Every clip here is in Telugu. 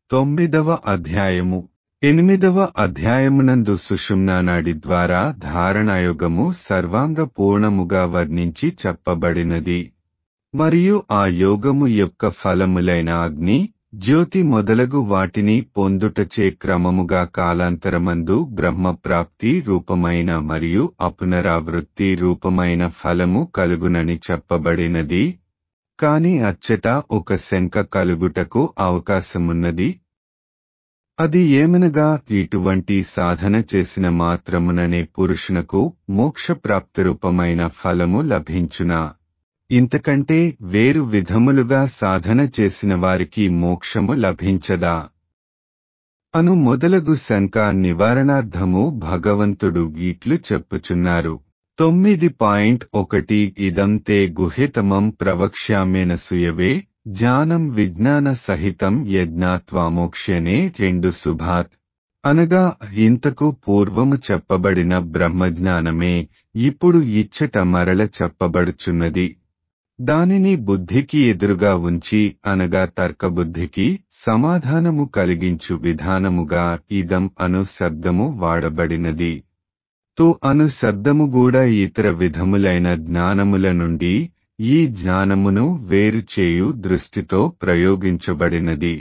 తొమ్మిదవ అధ్యాయము ఎనిమిదవ అధ్యాయమునందు సుషుమ్నానాడి ద్వారా ధారణాయోగము సర్వాంగ పూర్ణముగా వర్ణించి చెప్పబడినది మరియు ఆ యోగము యొక్క ఫలములైన అగ్ని జ్యోతి మొదలగు వాటిని పొందుటచే క్రమముగా కాలాంతరమందు బ్రహ్మప్రాప్తి రూపమైన మరియు అపునరావృత్తి రూపమైన ఫలము కలుగునని చెప్పబడినది కాని అచ్చట ఒక శంక కలుగుటకు అవకాశమున్నది అది ఏమనగా ఇటువంటి సాధన చేసిన మాత్రముననే పురుషునకు మోక్షప్రాప్తి రూపమైన ఫలము లభించునా ఇంతకంటే వేరు విధములుగా సాధన చేసిన వారికి మోక్షము లభించదా అను మొదలగు శంక నివారణార్థము భగవంతుడు ఇట్లు చెప్పుచున్నారు తొమ్మిది పాయింట్ ఒకటి ఇదం తే గుహితమం ప్రవక్ష్యామేన సుయవే జ్ఞానం విజ్ఞాన సహితం యజ్ఞాత్వామోక్ష్యనే రెండు శుభాత్ అనగా ఇంతకు పూర్వము చెప్పబడిన బ్రహ్మజ్ఞానమే ఇప్పుడు ఇచ్చట మరల చెప్పబడుచున్నది దానిని బుద్ధికి ఎదురుగా ఉంచి అనగా తర్కబుద్ధికి సమాధానము కలిగించు విధానముగా ఇదం అను శబ్దము వాడబడినది తో అను శబ్దము కూడా ఇతర విధములైన జ్ఞానముల నుండి ఈ జ్ఞానమును వేరు చేయు దృష్టితో ప్రయోగించబడినది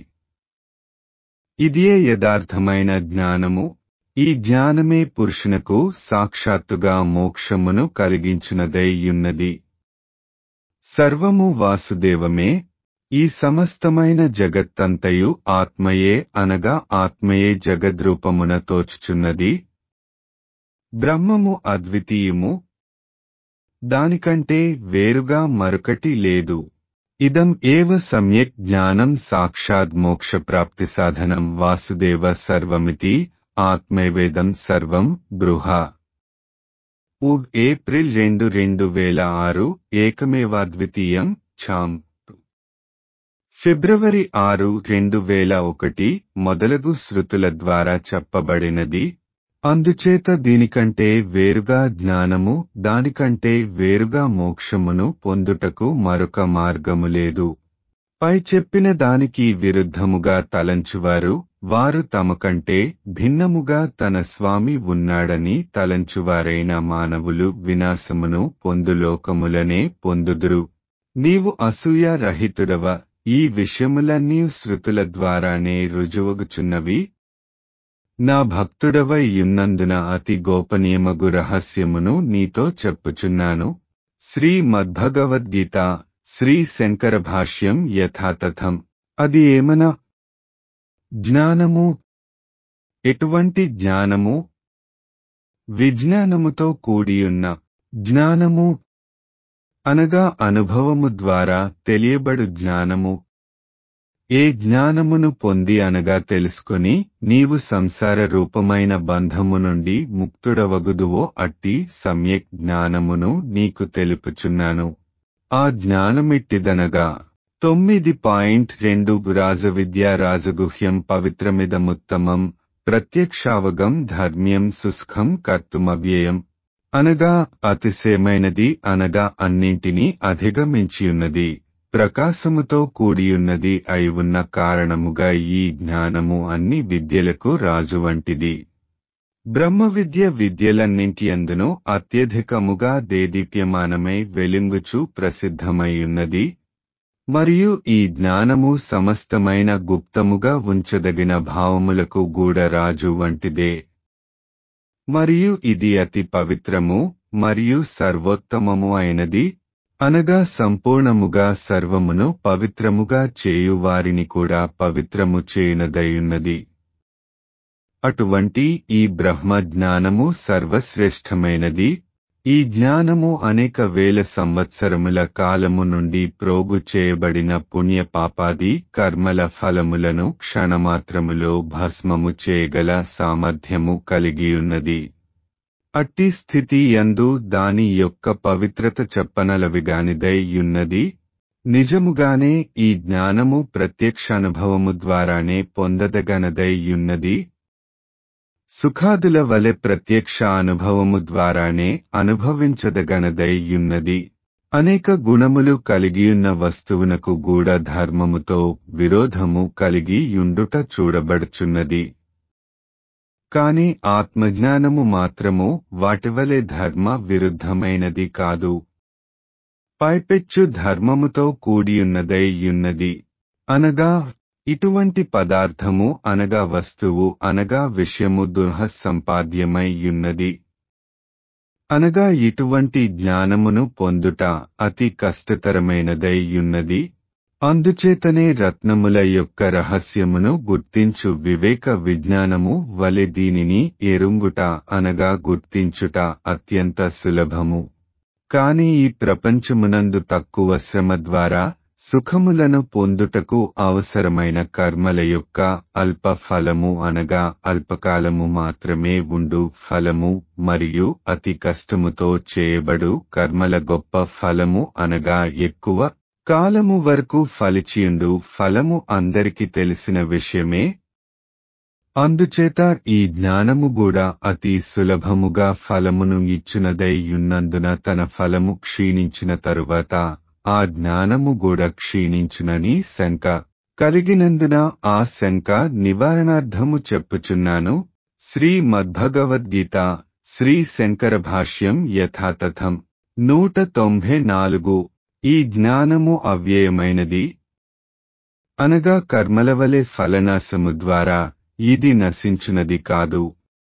ఇదియే యథార్థమైన జ్ఞానము ఈ జ్ఞానమే పురుషునకు సాక్షాత్తుగా మోక్షమును కలిగించునదైయున్నది సర్వము వాసుదేవమే ఈ సమస్తమైన జగత్తంతయు ఆత్మయే అనగా ఆత్మయే జగద్రూపమున తోచుచున్నది బ్రహ్మము అద్వితీయము దానికంటే వేరుగా మరొకటి లేదు ఇదం ఏవ సమ్యక్ జ్ఞానం సాక్షాద్ మోక్షప్రాప్తి సాధనం వాసుదేవ సర్వమితి ఆత్మైవేదం సర్వం బృహ ఉగ్ ఏప్రిల్ రెండు రెండు వేల ఆరు ఏకమేవాద్వితీయం ఛాం ఫిబ్రవరి ఆరు రెండు వేల ఒకటి మొదలగు శృతుల ద్వారా చెప్పబడినది అందుచేత దీనికంటే వేరుగా జ్ఞానము దానికంటే వేరుగా మోక్షమును పొందుటకు మరొక మార్గము లేదు పై చెప్పిన దానికి విరుద్ధముగా తలంచువారు వారు తమకంటే భిన్నముగా తన స్వామి ఉన్నాడని తలంచువారైన మానవులు వినాశమును పొందులోకములనే పొందుదురు నీవు అసూయ రహితుడవ ఈ విషయములన్నీ శృతుల ద్వారానే రుజువగుచున్నవి నా భక్తుడవై యున్నందున అతి గోపనీయమగు రహస్యమును నీతో చెప్పుచున్నాను శ్రీ మద్భగవద్గీత శ్రీ శంకర భాష్యం యథాతథం అది ఏమనా జ్ఞానము ఎటువంటి జ్ఞానము విజ్ఞానముతో కూడియున్న జ్ఞానము అనగా అనుభవము ద్వారా తెలియబడు జ్ఞానము ఏ జ్ఞానమును పొంది అనగా తెలుసుకొని నీవు సంసార రూపమైన బంధము నుండి ముక్తుడవగుదువో అట్టి సమ్యక్ జ్ఞానమును నీకు తెలుపుచున్నాను ఆ జ్ఞానమిట్టిదనగా తొమ్మిది పాయింట్ రెండు రాజవిద్యా రాజగుహ్యం పవిత్రమిదముత్తమం ప్రత్యక్షావగం ధర్మ్యం సుస్ఖం కర్తుమవ్యయం అనగా అతిశయమైనది అనగా అన్నింటినీ అధిగమించియున్నది ప్రకాశముతో కూడియున్నది అయి ఉన్న కారణముగా ఈ జ్ఞానము అన్ని విద్యలకు రాజు వంటిది బ్రహ్మ విద్య విద్యలన్నింటి అందును అత్యధికముగా దేదీప్యమానమై వెలుంగుచు ప్రసిద్ధమైయున్నది మరియు ఈ జ్ఞానము సమస్తమైన గుప్తముగా ఉంచదగిన భావములకు గూఢరాజు వంటిదే మరియు ఇది అతి పవిత్రము మరియు సర్వోత్తమము అయినది అనగా సంపూర్ణముగా సర్వమును పవిత్రముగా చేయు వారిని కూడా పవిత్రము చేయునదయున్నది అటువంటి ఈ బ్రహ్మ జ్ఞానము సర్వశ్రేష్టమైనది ఈ జ్ఞానము అనేక వేల సంవత్సరముల కాలము నుండి ప్రోగు చేయబడిన పుణ్య పాపాది కర్మల ఫలములను క్షణమాత్రములో భస్మము చేయగల సామర్థ్యము కలిగియున్నది అట్టి స్థితి యందు దాని యొక్క పవిత్రత చెప్పనలవిగానిదై యున్నది నిజముగానే ఈ జ్ఞానము ప్రత్యక్షానుభవము ద్వారానే పొందదగనదై యున్నది సుఖాదుల వలె ప్రత్యక్ష అనుభవము ద్వారానే అనుభవించదగనదై యున్నది అనేక గుణములు కలిగియున్న వస్తువునకు గూఢ ధర్మముతో విరోధము కలిగి యుండుట చూడబడుచున్నది కాని ఆత్మజ్ఞానము మాత్రము వాటివలె ధర్మ విరుద్ధమైనది కాదు పైపెచ్చు ధర్మముతో కూడియున్నదై యున్నది అనగా ఇటువంటి పదార్థము అనగా వస్తువు అనగా విషయము దుర్హసంపాద్యమై యున్నది అనగా ఇటువంటి జ్ఞానమును పొందుట అతి కష్టతరమైనదై యున్నది అందుచేతనే రత్నముల యొక్క రహస్యమును గుర్తించు వివేక విజ్ఞానము వలె దీనిని ఎరుంగుట అనగా గుర్తించుట అత్యంత సులభము కాని ఈ ప్రపంచమునందు తక్కువ శ్రమ ద్వారా సుఖములను పొందుటకు అవసరమైన కర్మల యొక్క అల్ప ఫలము అనగా అల్పకాలము మాత్రమే ఉండు ఫలము మరియు అతి కష్టముతో చేయబడు కర్మల గొప్ప ఫలము అనగా ఎక్కువ కాలము వరకు ఫలిచియుండు ఫలము అందరికి తెలిసిన విషయమే అందుచేత ఈ జ్ఞానము కూడా అతి సులభముగా ఫలమును ఇచ్చునదై యున్నందున తన ఫలము క్షీణించిన తరువాత ఆ జ్ఞానము కూడా క్షీణించునని శంక కలిగినందున ఆ శంక నివారణార్థము చెప్పుచున్నాను శ్రీ మద్భగవద్గీత శ్రీ శంకర భాష్యం యథాతథం నూట తొంభై నాలుగు ఈ జ్ఞానము అవ్యయమైనది అనగా కర్మలవలె ఫలనాశము ద్వారా ఇది నశించునది కాదు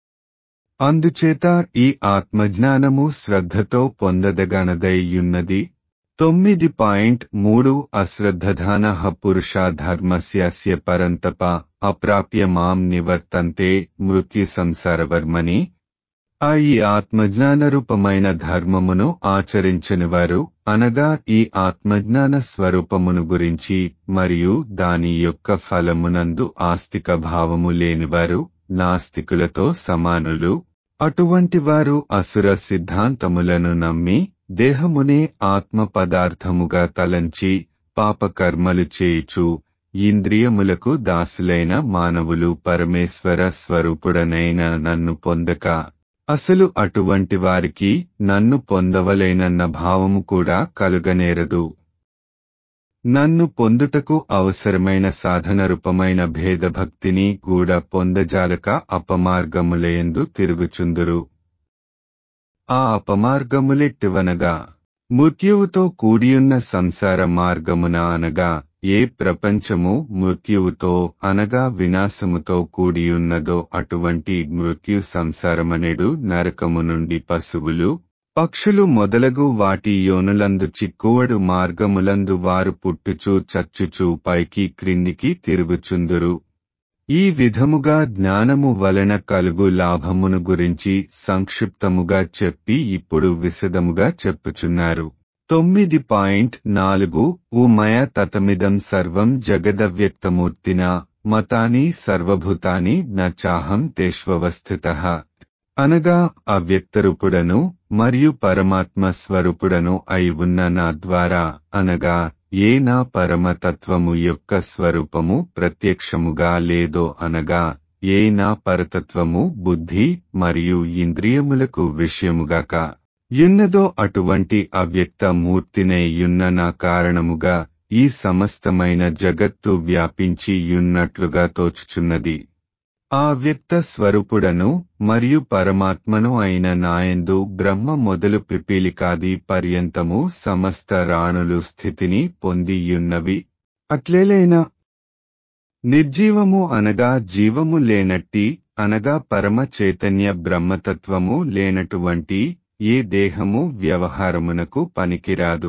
అందుచేత ఈ ఆత్మజ్ఞానము శ్రద్ధతో పొందదగనదై యున్నది తొమ్మిది పాయింట్ మూడు అశ్రద్ధధాన పురుష ధర్మస్యాస్య పరంతప అప్రాప్య మాం నివర్తంతే మృత్యు సంసారవర్మని ఆ ఈ ఆత్మజ్ఞాన రూపమైన ధర్మమును ఆచరించని వారు అనగా ఈ ఆత్మజ్ఞాన స్వరూపమును గురించి మరియు దాని యొక్క ఫలమునందు ఆస్తిక భావము లేనివారు నాస్తికులతో సమానులు అటువంటి వారు అసుర సిద్ధాంతములను నమ్మి దేహమునే ఆత్మ పదార్థముగా తలంచి పాపకర్మలు చేయుచు ఇంద్రియములకు దాసులైన మానవులు పరమేశ్వర స్వరూపుడనైన నన్ను పొందక అసలు అటువంటి వారికి నన్ను పొందవలేనన్న భావము కూడా కలుగనేరదు నన్ను పొందుటకు అవసరమైన సాధన రూపమైన భేదభక్తిని కూడా పొందజాలక అపమార్గములయందు తిరుగుచుందురు ఆ అపమార్గములెట్టివనగా మృత్యువుతో కూడియున్న సంసార మార్గమున అనగా ఏ ప్రపంచము మృత్యువుతో అనగా వినాశముతో కూడియున్నదో అటువంటి మృత్యు సంసారమనెడు నరకము నుండి పశువులు పక్షులు మొదలగు వాటి యోనులందు చిక్కువడు మార్గములందు వారు పుట్టుచూ చచ్చుచూ పైకి క్రిందికి తిరుగుచుందురు ఈ విధముగా జ్ఞానము వలన కలుగు లాభమును గురించి సంక్షిప్తముగా చెప్పి ఇప్పుడు విశదముగా చెప్పుచున్నారు తొమ్మిది పాయింట్ నాలుగు ఉమయ తతమిదం సర్వం జగదవ్యక్తమూర్తిన మతాని సర్వభూతాని నచాహం తేష్వస్థిత అనగా అవ్యక్తరూపుడను మరియు పరమాత్మ స్వరూపుడను అయి ఉన్న నా ద్వారా అనగా ఏ నా పరమతత్వము యొక్క స్వరూపము ప్రత్యక్షముగా లేదో అనగా ఏ నా పరతత్వము బుద్ధి మరియు ఇంద్రియములకు విషయముగాక యున్నదో అటువంటి అవ్యక్త మూర్తినే యున్న నా కారణముగా ఈ సమస్తమైన జగత్తు వ్యాపించి యున్నట్లుగా తోచుచున్నది ఆ వ్యక్త స్వరూపుడను మరియు పరమాత్మను అయిన నాయందు బ్రహ్మ మొదలు పిపీలికాది పర్యంతము సమస్త రాణులు స్థితిని పొందియున్నవి అట్లేలైనా నిర్జీవము అనగా జీవము లేనట్టి అనగా పరమ చైతన్య బ్రహ్మతత్వము లేనటువంటి ఏ దేహము వ్యవహారమునకు పనికిరాదు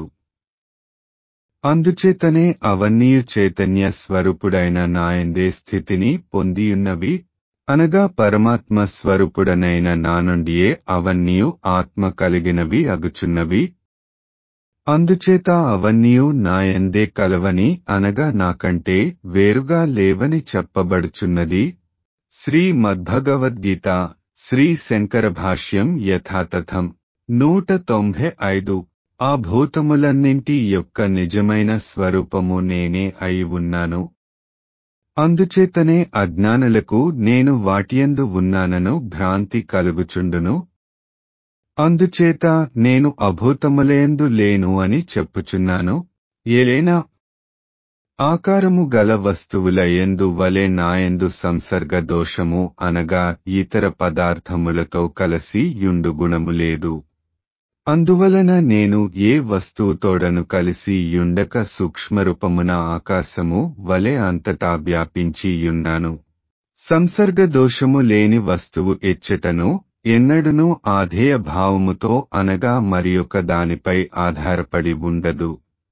అందుచేతనే అవన్నీయు చైతన్య స్వరూపుడైన నాయందే స్థితిని పొందియున్నవి అనగా పరమాత్మ స్వరూపుడనైన నా నుండియే అవన్నీయు ఆత్మ కలిగినవి అగుచున్నవి అందుచేత అవన్నీయు నాయందే కలవని అనగా నాకంటే వేరుగా లేవని చెప్పబడుచున్నది శ్రీ మద్భగవద్గీత శ్రీ శంకర భాష్యం యథాతథం నూట తొంభై ఐదు ఆ భూతములన్నింటి యొక్క నిజమైన స్వరూపము నేనే అయి ఉన్నాను అందుచేతనే అజ్ఞానులకు నేను వాటియందు ఉన్నానను భ్రాంతి కలుగుచుండును అందుచేత నేను అభూతములేందు లేను అని చెప్పుచున్నాను ఏలైనా ఆకారము గల వస్తువుల ఎందు వలె నాయందు సంసర్గ దోషము అనగా ఇతర పదార్థములతో కలసి యుండు గుణము లేదు అందువలన నేను ఏ వస్తువుతోడను కలిసి యుండక సూక్ష్మరూపమున ఆకాశము వలె అంతటా వ్యాపించి యున్నాను సంసర్గ దోషము లేని వస్తువు ఎచ్చటను ఎన్నడునూ ఆధేయ భావముతో అనగా మరియొక దానిపై ఆధారపడి ఉండదు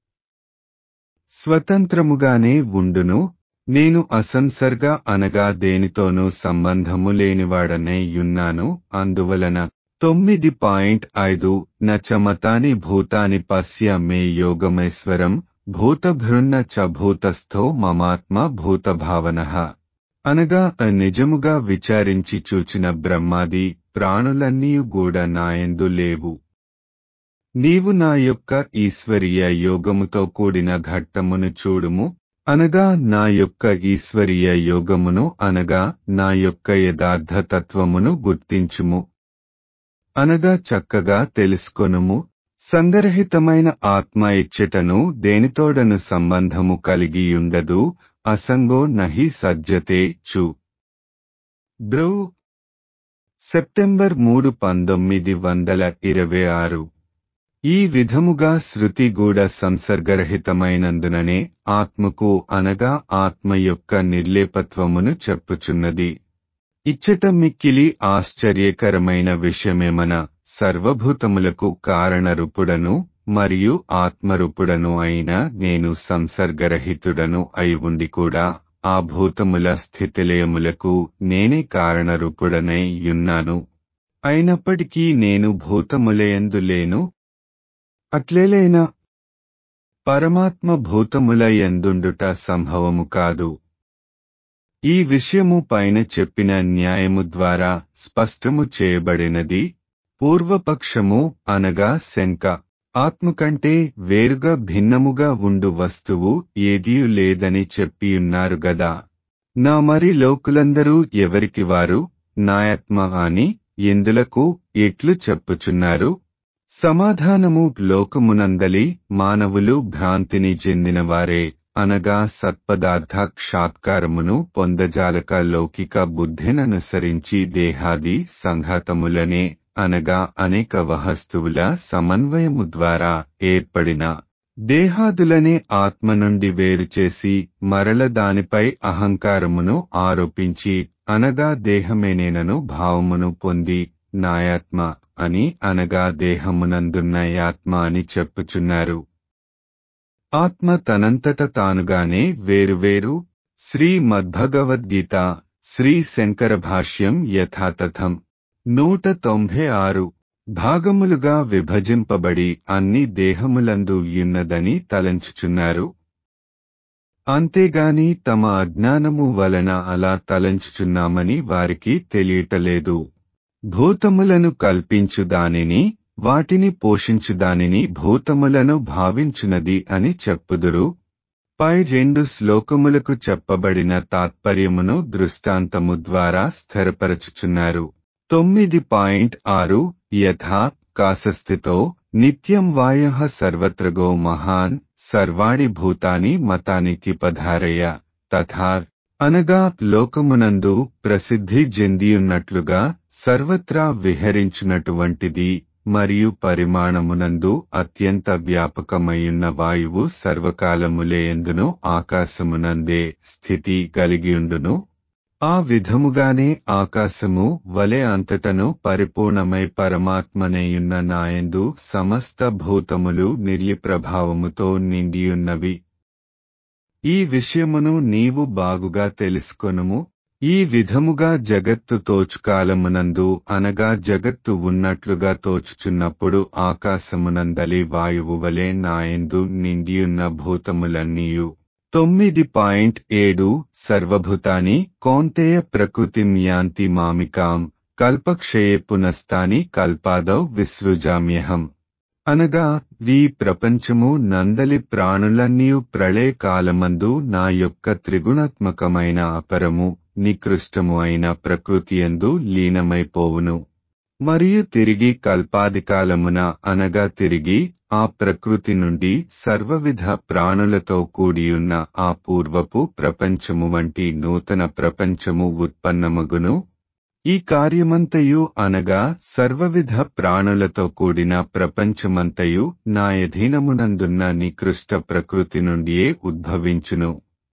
స్వతంత్రముగానే ఉండును నేను అసంసర్గ అనగా దేనితోనూ సంబంధము లేనివాడనే యున్నాను అందువలన తొమ్మిది పాయింట్ ఐదు నచమతాని భూతాని పశ్య మే యోగమేశ్వరం భూతభృన్న చ భూతస్థో మమాత్మ భూతభావన అనగా నిజముగా విచారించి చూచిన బ్రహ్మాది ప్రాణులన్నీ గూడ నాయందు లేవు నీవు నా యొక్క ఈశ్వరీయ యోగముతో కూడిన ఘట్టమును చూడుము అనగా నా యొక్క ఈశ్వరీయ యోగమును అనగా నా యొక్క యథార్థ తత్వమును గుర్తించుము అనగా చక్కగా తెలుసుకొనుము సంగరహితమైన ఆత్మ ఇచ్చటను దేనితోడను సంబంధము కలిగియుండదు అసంగో నహి సజ్జతే చు బ్రౌ సెప్టెంబర్ మూడు పంతొమ్మిది వందల ఇరవై ఆరు ఈ విధముగా శృతి గూడ సంసర్గరహితమైనందుననే ఆత్మకు అనగా ఆత్మ యొక్క నిర్లేపత్వమును చెప్పుచున్నది ఇచ్చట మిక్కిలి ఆశ్చర్యకరమైన విషయమేమన సర్వభూతములకు కారణరూపుడను మరియు ఆత్మరూపుడను అయిన నేను సంసర్గరహితుడను అయి ఉండి కూడా ఆ భూతముల స్థితిలయములకు నేనే కారణరూపుడనై యున్నాను అయినప్పటికీ నేను భూతములయందు లేను అట్లేలైనా పరమాత్మ భూతముల ఎందుండుట సంభవము కాదు ఈ విషయము పైన చెప్పిన న్యాయము ద్వారా స్పష్టము చేయబడినది పూర్వపక్షము అనగా శంక ఆత్మ కంటే వేరుగా భిన్నముగా ఉండు వస్తువు ఏదియూ లేదని చెప్పియున్నారు గదా నా మరి లోకులందరూ ఎవరికి వారు నాయత్మ అని ఎందులకు ఎట్లు చెప్పుచున్నారు సమాధానము లోకమునందలి మానవులు భ్రాంతిని చెందినవారే అనగా సత్పదార్థ క్షాత్కారమును పొందజాలక లౌకిక బుద్ధిననుసరించి దేహాది సంఘాతములనే అనగా అనేక వహస్తువుల సమన్వయము ద్వారా ఏర్పడిన దేహాదులనే ఆత్మ నుండి వేరుచేసి మరల దానిపై అహంకారమును ఆరోపించి అనగా దేహమేనేనను భావమును పొంది నాయాత్మ అని అనగా దేహమునందున్న యాత్మ అని చెప్పుచున్నారు ఆత్మ తనంతట తానుగానే వేరువేరు శ్రీ మద్భగవద్గీత శ్రీ శంకర భాష్యం యథాతథం నూట తొంభై ఆరు భాగములుగా విభజింపబడి అన్ని దేహములందు యున్నదని తలంచుచున్నారు అంతేగాని తమ అజ్ఞానము వలన అలా తలంచుచున్నామని వారికి తెలియటలేదు భూతములను కల్పించు దానిని వాటిని పోషించు దానిని భూతములను భావించునది అని చెప్పుదురు పై రెండు శ్లోకములకు చెప్పబడిన తాత్పర్యమును దృష్టాంతము ద్వారా స్థిరపరచుచున్నారు తొమ్మిది పాయింట్ ఆరు యథా కాశస్థితో నిత్యం వాయ సర్వత్రగో మహాన్ సర్వాణి భూతాని మతానికి పధారయ తథా అనగా లోకమునందు ప్రసిద్ధి చెందియున్నట్లుగా సర్వత్రా విహరించినటువంటిది మరియు పరిమాణమునందు అత్యంత వ్యాపకమయ్యున్న వాయువు సర్వకాలములేయందును ఆకాశమునందే స్థితి కలిగియుండును ఆ విధముగానే ఆకాశము వలె అంతటను పరిపూర్ణమై పరమాత్మనేయున్న నాయందు సమస్త భూతములు నిర్లిప్రభావముతో నిండియున్నవి ఈ విషయమును నీవు బాగుగా తెలుసుకొనుము ఈ విధముగా జగత్తు తోచుకాలమునందు అనగా జగత్తు ఉన్నట్లుగా తోచుచున్నప్పుడు ఆకాశమునందలి వాయువు వలె నాయందు నిండియున్న భూతములన్నీయు తొమ్మిది పాయింట్ ఏడు సర్వభూతాని కౌంతేయ ప్రకృతిం యాంతి మామికాం కల్పక్షయే పునస్తాని కల్పాదౌ విసృజామ్యహం అనగా ఈ ప్రపంచము నందలి ప్రాణులన్నీయు ప్రళయ కాలమందు నా యొక్క త్రిగుణాత్మకమైన అపరము నికృష్టము అయిన ప్రకృతియందు లీనమైపోవును మరియు తిరిగి కల్పాదికాలమున అనగా తిరిగి ఆ ప్రకృతి నుండి సర్వవిధ ప్రాణులతో కూడియున్న ఆ పూర్వపు ప్రపంచము వంటి నూతన ప్రపంచము ఉత్పన్నమగును ఈ కార్యమంతయు అనగా సర్వవిధ ప్రాణులతో కూడిన ప్రపంచమంతయు నా యధీనమునందున్న నికృష్ట ప్రకృతి నుండియే ఉద్భవించును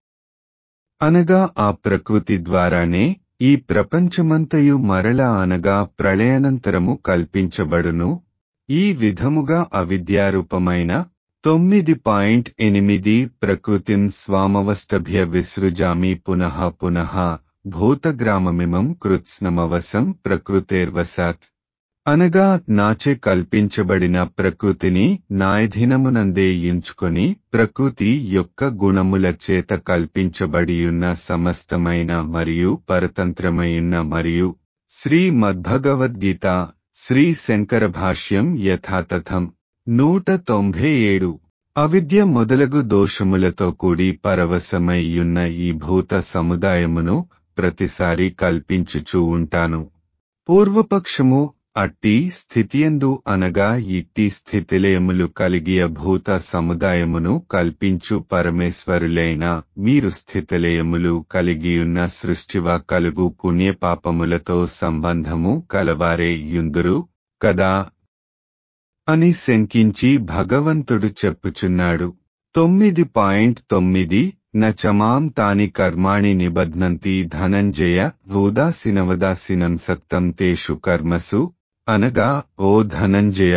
అనగా ఆ ప్రకృతి ద్వారానే ఈ ప్రపంచమంతయు మరల అనగా ప్రళయానంతరము కల్పించబడును ఈ విధముగా అవిద్యారూపమైన తొమ్మిది పాయింట్ ఎనిమిది ప్రకృతిం స్వామవష్టభ్య విసృజామి పునః పునః భూతగ్రామమిమం కృత్స్నమవసం ప్రకృతేర్వసాత్ అనగా నాచే కల్పించబడిన ప్రకృతిని నాయధీనమునందే ఎంచుకొని ప్రకృతి యొక్క గుణముల చేత కల్పించబడియున్న సమస్తమైన మరియు పరతంత్రమైయున్న మరియు శ్రీ మద్భగవద్గీత శ్రీ శంకర భాష్యం యథాతథం నూట తొంభై ఏడు అవిద్య మొదలగు దోషములతో కూడి పరవశమయ్యున్న ఈ భూత సముదాయమును ప్రతిసారి కల్పించుచూ ఉంటాను పూర్వపక్షము అట్టి స్థితియందు అనగా ఇట్టి స్థితిలయములు కలిగియ భూత సముదాయమును కల్పించు పరమేశ్వరులైన మీరు స్థితిలయములు కలిగియున్న సృష్టివ కలుగు పుణ్యపాపములతో సంబంధము కలవారే యుందురు కదా అని శంకించి భగవంతుడు చెప్పుచున్నాడు తొమ్మిది పాయింట్ తొమ్మిది నచమాం తాని కర్మాణి నిబధ్నంతి ధనంజయ ఉదాసీనవదాసీనం సక్తం తేషు కర్మసు అనగా ఓ ధనంజయ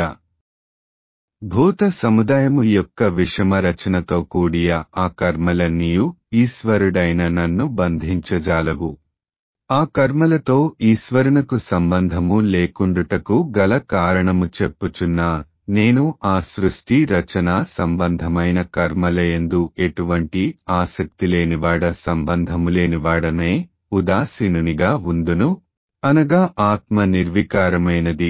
భూత సముదాయము యొక్క విషమ రచనతో కూడియ ఆ కర్మలన్నీయు ఈశ్వరుడైన నన్ను బంధించజాలవు ఆ కర్మలతో ఈశ్వరునకు సంబంధము లేకుండుటకు గల కారణము చెప్పుచున్నా నేను ఆ సృష్టి రచన సంబంధమైన కర్మలయందు ఎటువంటి ఆసక్తి లేనివాడ సంబంధము లేనివాడనే ఉదాసీనునిగా ఉందును అనగా ఆత్మ నిర్వికారమైనది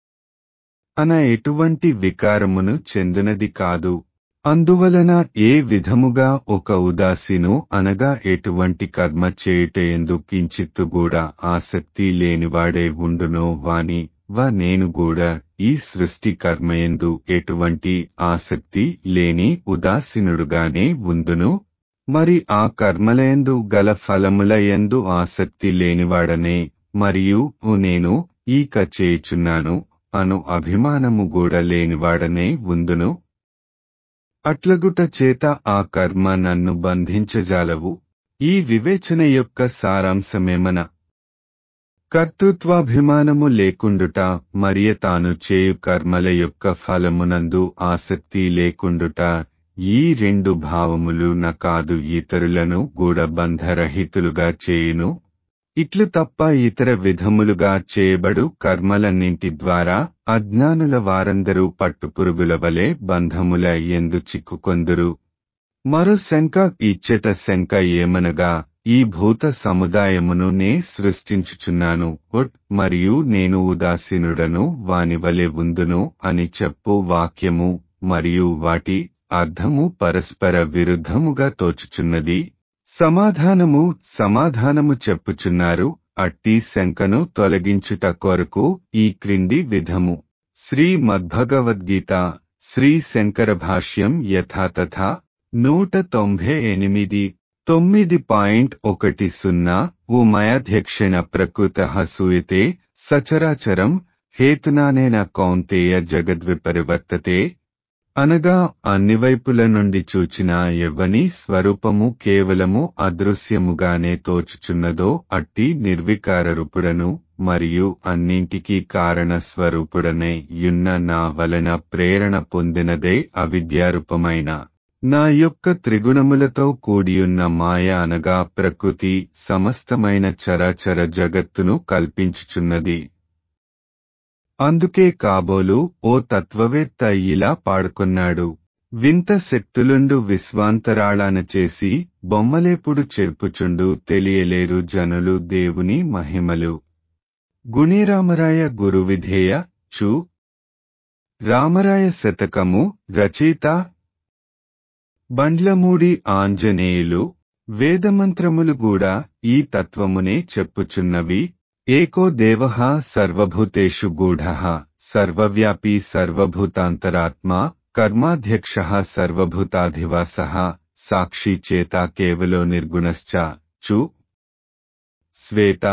అన ఎటువంటి వికారమును చెందినది కాదు అందువలన ఏ విధముగా ఒక ఉదాసీను అనగా ఎటువంటి కర్మ చేయుటయందు కించిత్తు కూడా ఆసక్తి లేనివాడే ఉండునో వాని వా నేను కూడా ఈ సృష్టి కర్మయందు ఎటువంటి ఆసక్తి లేని ఉదాసీనుడుగానే ఉందును మరి ఆ కర్మలయందు గల ఫలముల యందు ఆసక్తి లేనివాడనే మరియు నేను ఈక చేయుచున్నాను అను అభిమానము కూడా లేనివాడనే ఉందును అట్లగుట చేత ఆ కర్మ నన్ను బంధించజాలవు ఈ వివేచన యొక్క సారాంశమేమన కర్తృత్వాభిమానము లేకుండుట మరియ తాను చేయు కర్మల యొక్క ఫలమునందు ఆసక్తి లేకుండుట ఈ రెండు భావములు నా కాదు ఇతరులను గూఢబంధరహితులుగా చేయును ఇట్లు తప్ప ఇతర విధములుగా చేయబడు కర్మలన్నింటి ద్వారా అజ్ఞానుల వారందరూ పట్టుపురుగుల వలె బంధముల ఎందు చిక్కుకొందురు మరో శంక ఇచ్చట శంక ఏమనగా ఈ భూత సముదాయమును నే సృష్టించుచున్నాను ఒట్ మరియు నేను ఉదాసీనుడను వాని వలె ఉందును అని చెప్పు వాక్యము మరియు వాటి అర్థము పరస్పర విరుద్ధముగా తోచుచున్నది సమాధానము సమాధానము చెప్పుచున్నారు అట్టి శంకను తొలగించుట కొరకు ఈ క్రింది విధము శ్రీ మద్భగవద్గీత శ్రీ శంకర భాష్యం యథాతథ నూట తొంభై ఎనిమిది తొమ్మిది పాయింట్ ఒకటి సున్నా ఉమయాధ్యక్షిణ ప్రకృత సూయతే సచరాచరం హేతునానేన కౌంతేయ జగద్విపరివర్తతే అనగా అన్ని వైపుల నుండి చూచిన ఎవ్వని స్వరూపము కేవలము అదృశ్యముగానే తోచుచున్నదో అట్టి నిర్వికార రూపుడను మరియు అన్నింటికీ కారణ స్వరూపుడనే యున్న నా వలన ప్రేరణ పొందినదే అవిద్యారూపమైన నా యొక్క త్రిగుణములతో కూడియున్న మాయ అనగా ప్రకృతి సమస్తమైన చరాచర జగత్తును కల్పించుచున్నది అందుకే కాబోలు ఓ తత్వవేత్త ఇలా పాడుకున్నాడు వింత శక్తులుండు విశ్వాంతరాళాన చేసి బొమ్మలేపుడు చెరుపుచుండు తెలియలేరు జనులు దేవుని మహిమలు గుణిరామరాయ గురువిధేయ చు రామరాయ శతకము రచయిత బండ్లమూడి ఆంజనేయులు వేదమంత్రములు కూడా ఈ తత్వమునే చెప్పుచున్నవి ఏకో దేవః సర్వభూతేషు గూఢః సర్వవ్యాపీ సర్వభూతాంతరాత్మా కర్మాధ్యక్షः సర్వభూతాధివాసः సాక్షి చేత కేవలో నిర్గుణశ్చ చు శ్వేత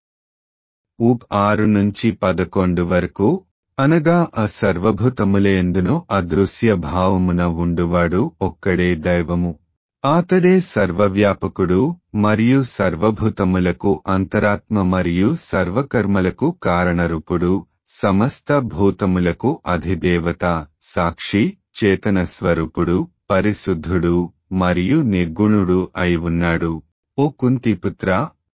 ఊప్ ఆరు నుంచి పదకొండు వరకు అనగా ఆ సర్వభూతములేందును అదృశ్య భావమున ఉండువాడు ఒక్కడే దైవము ఆతడే సర్వవ్యాపకుడు మరియు సర్వభూతములకు అంతరాత్మ మరియు సర్వకర్మలకు కారణరూపుడు సమస్త భూతములకు అధిదేవత సాక్షి చేతన స్వరూపుడు పరిశుద్ధుడు మరియు నిర్గుణుడు అయి ఉన్నాడు ఓ కుంతిపుత్ర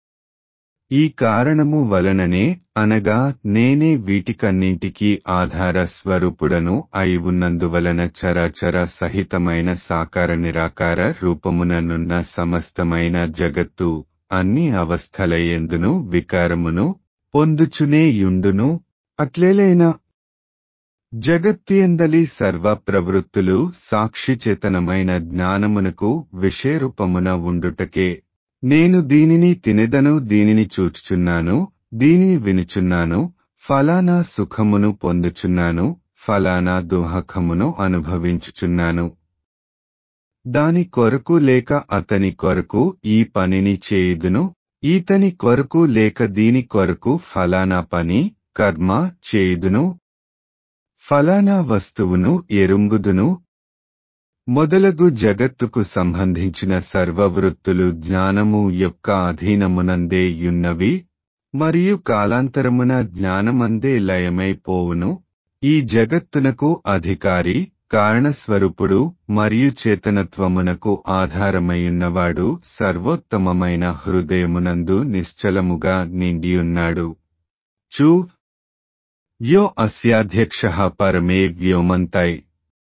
ఈ కారణము వలననే అనగా నేనే వీటికన్నింటికీ ఆధార స్వరూపుడను అయి ఉన్నందువలన చరాచర సహితమైన సాకార నిరాకార రూపముననున్న సమస్తమైన జగత్తు అన్ని అవస్థలయందును వికారమును పొందుచునే యుండును అట్లేలైనా జగత్తియందలి సర్వ ప్రవృత్తులు సాక్షిచేతనమైన జ్ఞానమునకు విషయరూపమున ఉండుటకే నేను దీనిని తినెదను దీనిని చూచుచున్నాను దీనిని వినుచున్నాను ఫలానా సుఖమును పొందుచున్నాను ఫలానా దుహకమును అనుభవించుచున్నాను దాని కొరకు లేక అతని కొరకు ఈ పనిని చేయుదును ఈతని కొరకు లేక దీని కొరకు ఫలానా పని కర్మ చేయుదును ఫలానా వస్తువును ఎరుంగుదును మొదలగు జగత్తుకు సంబంధించిన సర్వవృత్తులు జ్ఞానము యొక్క అధీనమునందే యున్నవి మరియు కాలాంతరమున జ్ఞానమందే లయమైపోవును ఈ జగత్తునకు అధికారి కారణస్వరూపుడు మరియు చేతనత్వమునకు ఆధారమైయున్నవాడు సర్వోత్తమమైన హృదయమునందు నిశ్చలముగా నిండియున్నాడు చూ యో అస్యాధ్యక్ష పరమే వ్యోమంతై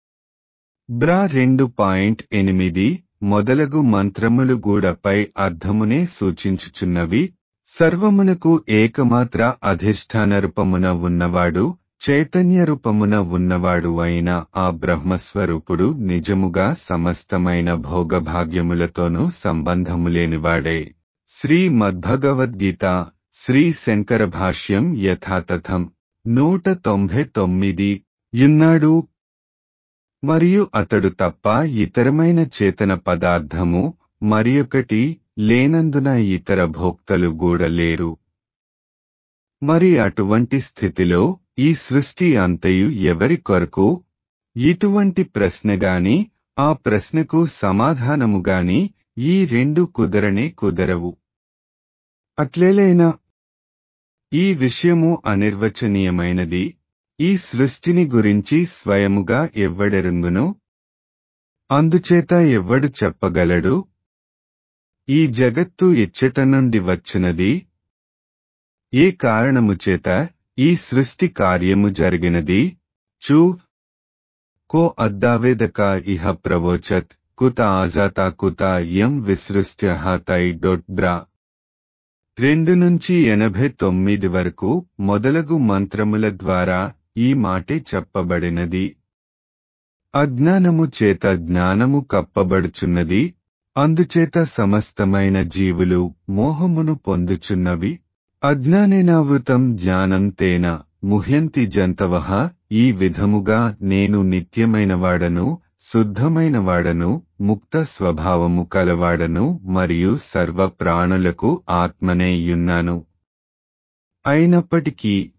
బ్రా రెండు పాయింట్ ఎనిమిది మొదలగు మంత్రములు గూడపై అర్థమునే సూచించుచున్నవి సర్వమునకు ఏకమాత్ర అధిష్టాన రూపమున ఉన్నవాడు చైతన్య రూపమున ఉన్నవాడు అయిన ఆ బ్రహ్మస్వరూపుడు నిజముగా సమస్తమైన భోగభాగ్యములతోనూ సంబంధము లేనివాడే శ్రీ మద్భగవద్గీత శ్రీ శంకర భాష్యం యథాతథం నూట తొంభై తొమ్మిది యున్నాడు మరియు అతడు తప్ప ఇతరమైన చేతన పదార్థము మరియొకటి లేనందున ఇతర భోక్తలు కూడా లేరు మరి అటువంటి స్థితిలో ఈ సృష్టి అంతయు ఎవరి కొరకు ఇటువంటి ప్రశ్నగాని ఆ ప్రశ్నకు సమాధానముగాని ఈ రెండు కుదరనే కుదరవు అట్లేలైనా ఈ విషయము అనిర్వచనీయమైనది ఈ సృష్టిని గురించి స్వయముగా ఎవ్వడెరుంగును అందుచేత ఎవ్వడు చెప్పగలడు ఈ జగత్తు ఇచ్చట నుండి వచ్చినది ఏ కారణము చేత ఈ సృష్టి కార్యము జరిగినది చూ కో అద్దావేదక ఇహ ప్రవోచత్ కుత ఆజాత కుత యం విసృష్ట్య తై డొట్ బ్రా రెండు నుంచి ఎనభై తొమ్మిది వరకు మొదలగు మంత్రముల ద్వారా ఈ మాటే చెప్పబడినది అజ్ఞానము చేత జ్ఞానము కప్పబడుచున్నది అందుచేత సమస్తమైన జీవులు మోహమును పొందుచున్నవి అజ్ఞానేనావృతం జ్ఞానం తేన ముహ్యంతి జంతవః ఈ విధముగా నేను నిత్యమైనవాడను శుద్ధమైనవాడను ముక్త స్వభావము కలవాడను మరియు సర్వ ప్రాణులకు ఆత్మనే యున్నాను అయినప్పటికీ